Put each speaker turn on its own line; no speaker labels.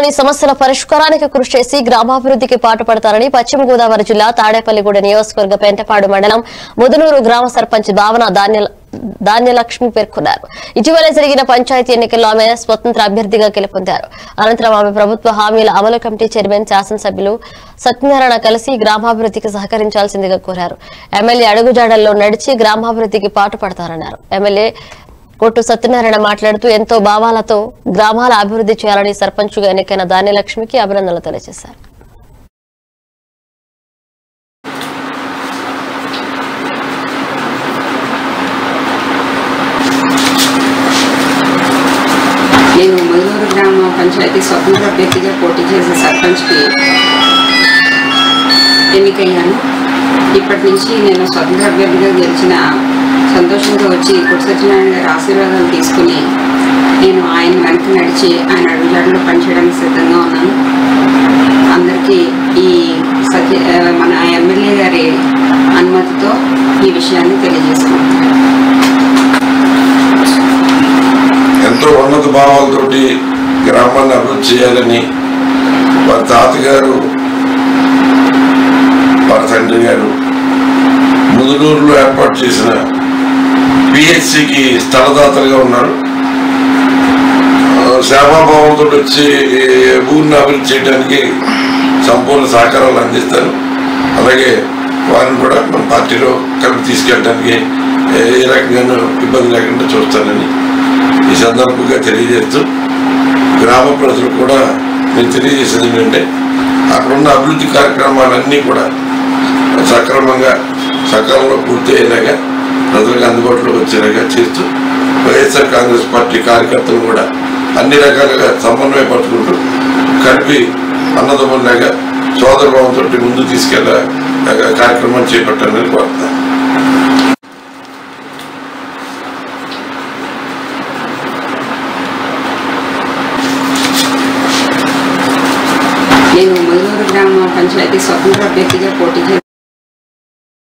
గ్రామాల్లోని సమస్యల పరిష్కారానికి కృషి చేసి గ్రామాభివృద్ధికి పాటుపడతారని పశ్చిమ గోదావరి జిల్లా తాడేపల్లిగూడ నియోజకవర్గ పెంటపాడు మండలం ముదునూరు గ్రామ సర్పంచ్ భావన ధాన్య ధాన్యలక్ష్మి పేర్కొన్నారు ఇటీవల జరిగిన పంచాయతీ ఎన్నికల్లో ఆమె స్వతంత్ర అభ్యర్థిగా గెలుపొందారు అనంతరం ఆమె ప్రభుత్వ హామీల అమలు కమిటీ చైర్మన్ శాసనసభ్యులు సత్యనారాయణ కలిసి గ్రామాభివృద్ధికి సహకరించాల్సిందిగా కోరారు ఎమ్మెల్యే అడుగుజాడల్లో నడిచి గ్రామాభివృద్ధికి పాటుపడతారన్నారు ఎమ్మెల్యే కొట్టు సత్యనారాయణ మాట్లాడుతూ ఎంతో భావాలతో గ్రామాల అభివృద్ధి చేయాలని సర్పంచ్గా ఎన్నికైన ధాన్యలక్ష్మికి అభినందనలు తెలియజేశారు
నేను ముదలూరు గ్రామ పంచాయతీ స్వతంత్ర అభ్యర్థిగా పోటీ చేసే సర్పంచ్కి ఎన్నికయ్యాను ఇప్పటి నుంచి నేను స్వతంత్ర అభ్యర్థిగా గెలిచిన సంతోషంతో వచ్చి కొట్టు సత్యనారాయణ గారి ఆశీర్వాదాలు తీసుకుని నేను ఆయన వెనక నడిచి ఆయన అడుగుజాడలో పనిచేయడానికి సిద్ధంగా ఉన్నాను అందరికీ ఈ సత్య ఆ, మన ఎమ్మెల్యే గారి అనుమతితో ఈ విషయాన్ని తెలియజేసుకుంటున్నాను
ఎంతో ఉన్నత భావాలతోటి గ్రామాన్ని అభివృద్ధి చేయాలని వారి తాతగారు వారి తండ్రి గారు ముదులూరులో ఏర్పాటు చేసిన పిహెచ్సికి స్థలదాతలుగా ఉన్నారు ఆ, సేవాభావంతో వచ్చి ఈ ఊరిని అభివృద్ధి చేయడానికి సంపూర్ణ సహకారాలు అందిస్తారు అలాగే వారిని కూడా మన పార్టీలో కలిపి తీసుకెళ్ళడానికి ఏ ఏ రకంగానూ ఇబ్బంది లేకుండా చూస్తానని ఈ సందర్భంగా తెలియజేస్తూ గ్రామ ప్రజలు కూడా నేను తెలియజేసేది ఏంటంటే అక్కడున్న అభివృద్ధి కార్యక్రమాలన్నీ కూడా సక్రమంగా సకాలంలో పూర్తి అయ్యేలాగా ప్రజలకు అందుబాటులోకి వచ్చేలాగా చేస్తూ వైఎస్ఆర్ కాంగ్రెస్ పార్టీ కార్యకర్తలు కూడా అన్ని రకాలుగా సమన్వయపరుచుకుంటూ కలిపి అన్నదమ్ములాగా సోదరభావంతో ముందు తీసుకెళ్ళ కార్యక్రమాలు చేపట్టాలని కోరుతాను
నేను ముదలూరు గ్రామ పంచాయతీ స్వతంత్ర అభ్యర్థిగా పోటీ చేసి